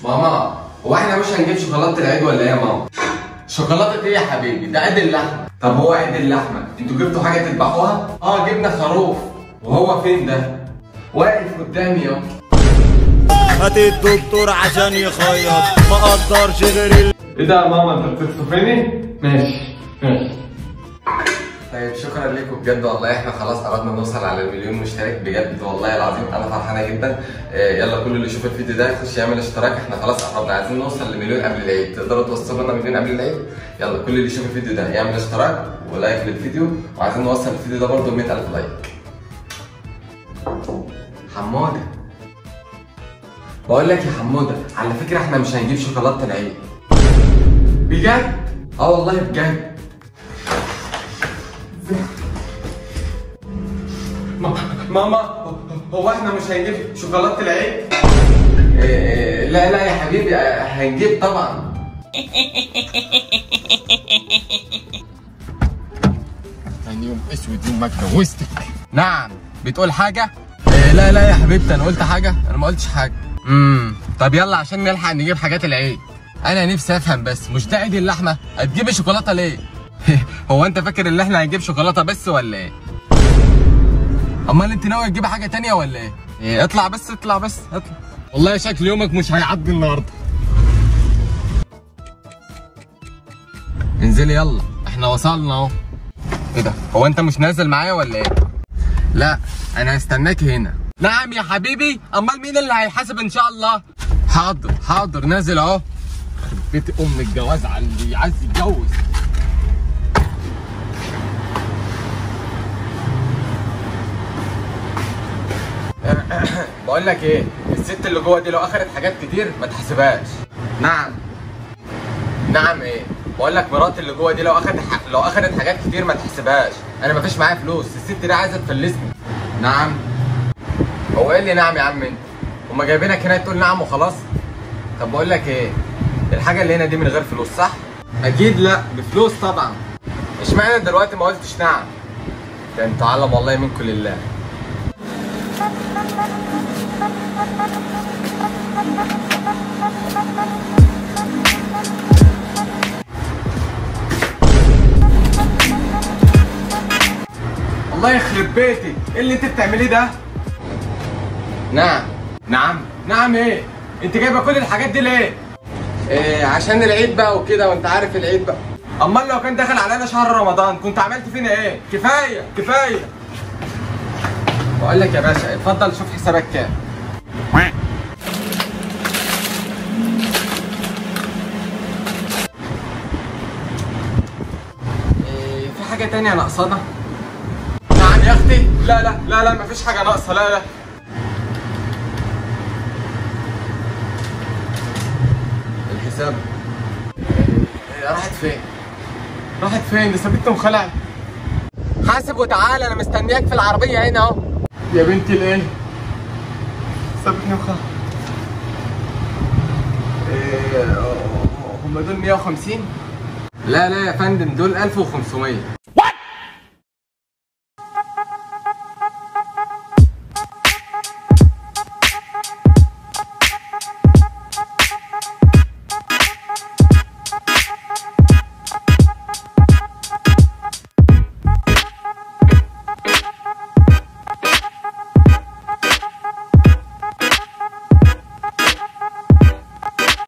ماما هو احنا مش هنجيب شوكولاته العيد ولا ايه يا ماما؟ شوكولاته ايه يا حبيبي؟ ده عيد اللحمه طب هو عيد اللحمه انتوا جبتوا حاجه تذبحوها؟ اه جبنا خروف وهو فين ده؟ واقف قدامي اهو هات الدكتور عشان يخيط ما قدرش غير ال- ايه ده يا ماما انت بتخطفيني؟ ماشي ماشي طيب شكرا لكم بجد والله احنا خلاص قربنا نوصل على المليون مشترك بجد والله العظيم انا فرحانه جدا آه، يلا كل اللي يشوف الفيديو ده يخش يعمل اشتراك احنا خلاص قربنا عايزين نوصل لمليون قبل العيد تقدروا توصلوا لنا مليون قبل العيد يلا كل اللي يشوف الفيديو ده يعمل اشتراك ولايك للفيديو وعايزين نوصل الفيديو ده برضه ل 100000 لايك حموده بقول لك يا حموده على فكره احنا مش هنجيب شوكولاته العيد بجد اه والله بجد ما- ماما هو احنا مش هنجيب شوكولاته العيد إيه، إيه، لا لا يا حبيبي آه، هنجيب طبعا يعني يوم اسود يوم ما اتجوزتك نعم بتقول حاجه إيه، لا لا يا حبيبتي انا قلت حاجه انا ما قلتش حاجه امم طب يلا عشان نلحق نجيب حاجات العيد انا نفسي افهم بس مش ده عيد اللحمه هتجيبي شوكولاته ليه هو انت فاكر ان احنا هنجيب شوكولاته بس ولا ايه امال انت ناوي تجيبي حاجه تانية ولا ايه إيه، اطلع بس اطلع بس اطلع والله شكل يومك مش هيعدي النهارده انزلي يلا احنا وصلنا اهو ايه ده هو انت مش نازل معايا ولا ايه لا انا هستناك هنا نعم يا حبيبي امال مين اللي هيحاسب ان شاء الله حاضر حاضر نازل اهو بيت ام الجواز على اللي عايز يتجوز بقول لك ايه الست اللي جوه دي لو اخدت حاجات كتير ما تحسبهاش نعم نعم ايه بقول لك مراتي اللي جوه دي لو اخدت ح... لو اخدت حاجات كتير ما تحسبهاش انا ما فيش معايا فلوس الست دي عايزه تفلسني نعم هو ايه اللي نعم يا عم انت هما جايبينك هنا تقول نعم وخلاص طب بقول لك ايه الحاجه اللي هنا دي من غير فلوس صح اكيد لا بفلوس طبعا اشمعنى دلوقتي ما قلتش نعم ده انت علم والله منكم لله الله يخرب بيتي ايه اللي انت بتعمليه ده نعم نعم نعم ايه انت جايبه كل الحاجات دي ليه إيه عشان العيد بقى وكده وانت عارف العيد بقى امال لو كان دخل علينا شهر رمضان كنت عملت فينا ايه كفايه كفايه بقول لك يا باشا اتفضل شوف حسابك كام إيه في حاجه تانية ناقصانا نعم يا اختي لا لا لا لا مفيش حاجه ناقصه لا لا الحساب إيه، راحت فين راحت فين دي سابتني وخلعت حاسب وتعالى انا مستنياك في العربيه هنا اهو يا بنتي الايه سابتني وخلعت إيه هم دول 150 لا لا يا فندم دول 1500